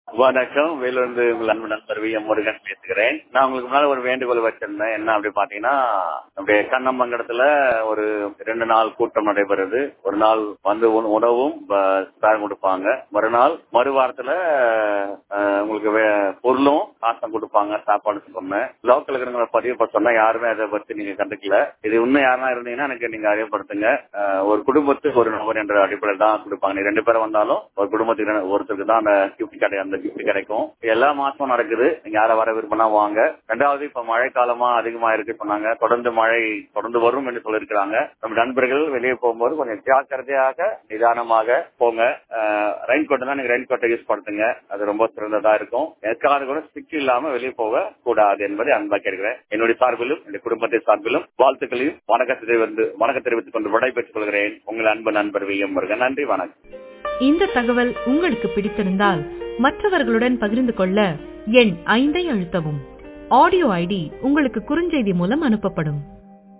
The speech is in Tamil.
வணக்கம் வேலூர்ந்து உங்கள் அன்பு நண்பர் வி எம் முருகன் பேசுகிறேன் நான் உங்களுக்கு முன்னால ஒரு வேண்டுகோள் வச்சிருந்தேன் என்ன அப்படி பாத்தீங்கன்னா அப்படியே கண்ணமங்கலத்துல ஒரு ரெண்டு நாள் கூட்டம் நடைபெறுது ஒரு நாள் வந்து உண- உணவும் ஸ்பேர் கொடுப்பாங்க மறுநாள் மறுவாரத்துல அஹ், உங்களுக்கு வே- பொருளும் காசும் கொடுப்பாங்க சாப்பாடு சொன்னேன் லோக்கல் இருக்கிறவங்களை பதிவு பண்ண சொன்னா யாருமே அதை பத்தி நீங்க கண்டுக்கல இது இன்னும் யாருன்னா இருந்தீங்கன்னா எனக்கு நீங்க அறிவுப்படுத்துங்க அஹ், ஒரு குடும்பத்துக்கு ஒரு நபர் என்ற அடிப்படையில் தான் கொடுப்பாங்க நீ ரெண்டு பேரும் வந்தாலும் ஒரு குடும்பத்துக்கு ரெண்டு- ஒருத்தருக்கு தான் அந்த கிஃப்ட் கிடைக்கும் அந்த கிஃப்ட் கிடைக்கும் இது எல்லா மாசமும் நடக்குது நீங்க யாரை வர விரும்பினா வாங்க ரெண்டாவது இப்ப மழை காலமா அதிகமா இருக்கு சொன்னாங்க தொடர்ந்து மழை தொடர்ந்து வரும் என்று சொல்லியிருக்கிறாங்க நம்ம நண்பர்கள் வெளியே போகும்போது கொஞ்சம் ஜாக்கிரதையாக நிதானமாக போங்க ரெயின் கோட் தான் நீங்க ரெயின் கோட்டை யூஸ் பண்ணுங்க அது ரொம்ப சிறந்ததா இருக்கும் எதுக்காக கூட ஸ்டிக் இல்லாம வெளியே போக கூடாது என்பதை அன்பா கேட்கிறேன் என்னுடைய சார்பிலும் என்னுடைய குடும்பத்தை சார்பிலும் வாழ்த்துக்களையும் வணக்கத்தை வந்து வணக்கம் தெரிவித்துக் கொண்டு விடைபெற்றுக் கொள்கிறேன் உங்கள் அன்பு நண்பர் வி எம் முருகன் நன்றி வணக்கம் இந்த தகவல் உங்களுக்கு பிடித்திருந்தால் மற்றவர்களுடன் பகிர்ந்து கொள்ள எண் ஐந்தை அழுத்தவும் ஆடியோ ஐடி உங்களுக்கு குறுஞ்செய்தி மூலம் அனுப்பப்படும்